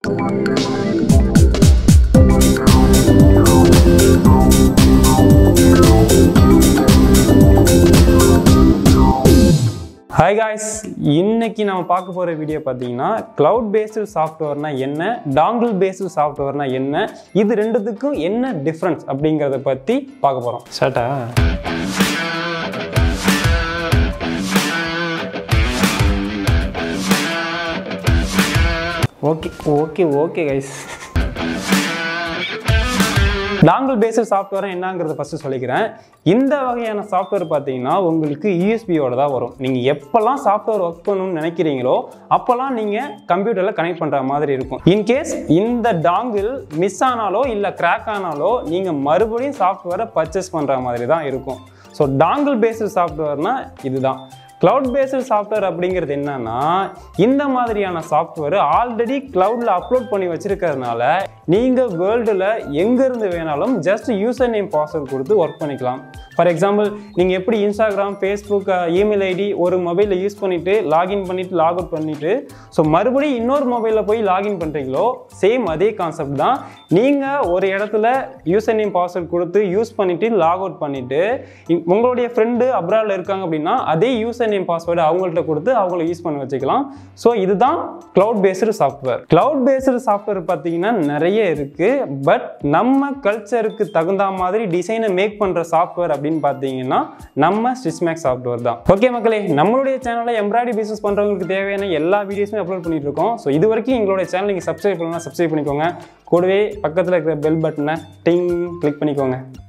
hi guys இன்னைக்கு நம்ம பார்க்க போகிற வீடியோ பார்த்தீங்கன்னா க்ளவுட் பேஸ்டு சாஃப்ட்வேர்னா என்ன டாங்கிள் பேஸ்டு சாஃப்ட்வேர்னா என்ன இது ரெண்டுத்துக்கும் என்ன டிஃப்ரென்ஸ் அப்படிங்கிறத பற்றி பார்க்க போகிறோம் ஸ்டார்ட்டா okay okay okay guys dongle based software என்னங்கிறத ஃபஸ்ட்டு சொல்லிக்கிறேன் இந்த வகையான சாஃப்ட்வேர் பார்த்தீங்கன்னா உங்களுக்கு யூஎஸ்பியோட தான் வரும் நீங்கள் எப்போல்லாம் சாஃப்ட்வேர் ஒர்க் பண்ணணும்னு நினைக்கிறீங்களோ அப்போல்லாம் நீங்கள் கம்ப்யூட்டரில் கனெக்ட் பண்ணுற மாதிரி இருக்கும் இன்கேஸ் இந்த டாங்கிள் மிஸ் ஆனாலோ இல்லை கிராக் ஆனாலோ நீங்கள் மறுபடியும் சாஃப்ட்வேரை பர்ச்சேஸ் பண்ணுற மாதிரி தான் இருக்கும் ஸோ டாங்கிள் பேஸ்டு சாஃப்ட்வேர்னா இதுதான் க்ளவுட் பேஸ்டு சாஃப்ட்வேர் அப்படிங்கிறது என்னன்னா இந்த மாதிரியான சாஃப்ட்வேர் ஆல்ரெடி க்ளவுடில் அப்லோட் பண்ணி வச்சிருக்கிறதுனால நீங்கள் வேர்ல்டில் எங்கேருந்து வேணாலும் ஜஸ்ட் யூசர் நேம் பாஸ்வேர்ட் கொடுத்து ஒர்க் பண்ணிக்கலாம் ஃபார் எக்ஸாம்பிள் நீங்கள் எப்படி இன்ஸ்டாகிராம் ஃபேஸ்புக் இமெயில் ஐடி ஒரு மொபைலில் யூஸ் பண்ணிவிட்டு லாகின் பண்ணிவிட்டு லாக் அவுட் பண்ணிவிட்டு ஸோ மறுபடியும் இன்னொரு மொபைலில் போய் லாகின் பண்ணுறீங்களோ சேம் அதே கான்செப்ட் தான் நீங்கள் ஒரு இடத்துல யூசர் நேம் பாஸ்வேர்ட் கொடுத்து யூஸ் பண்ணிவிட்டு லாக் அவுட் பண்ணிவிட்டு உங்களுடைய ஃப்ரெண்டு அப்ராடில் இருக்காங்க அப்படின்னா அதே யூசர் நேம் பாஸ்வேர்டு அவங்கள்ட்ட கொடுத்து அவங்கள யூஸ் பண்ண வச்சுக்கலாம் ஸோ இதுதான் cloud based software cloud based software பார்த்தீங்கன்னா நிறைய இருக்குது பட் நம்ம கல்ச்சருக்கு தகுந்த மாதிரி டிசைனை மேக் பண்ணுற சாஃப்ட்வேர் அப்படின்னு பார்த்தீங்கன்னா நம்ம ஸ்டிச்மேக் சாஃப்ட்வேர் தான் ஓகே மக்களே நம்மளுடைய சேனலில் எம்ப்ராய்டரி பிஸ்னஸ் பண்ணுறவங்களுக்கு தேவையான எல்லா வீடியோஸுமே அப்லோட் பண்ணிட்டு இருக்கோம் ஸோ இது வரைக்கும் எங்களுடைய சேனல் நீங்கள் சப்ஸ்கிரைப் பண்ணலாம் சப்ஸ்கிரைப் பண்ணிக்கோங்க கூடவே பக்கத்தில் இருக்கிற பெல் பட்டனை டிங் கிளிக் பண்ணிக்கோங்க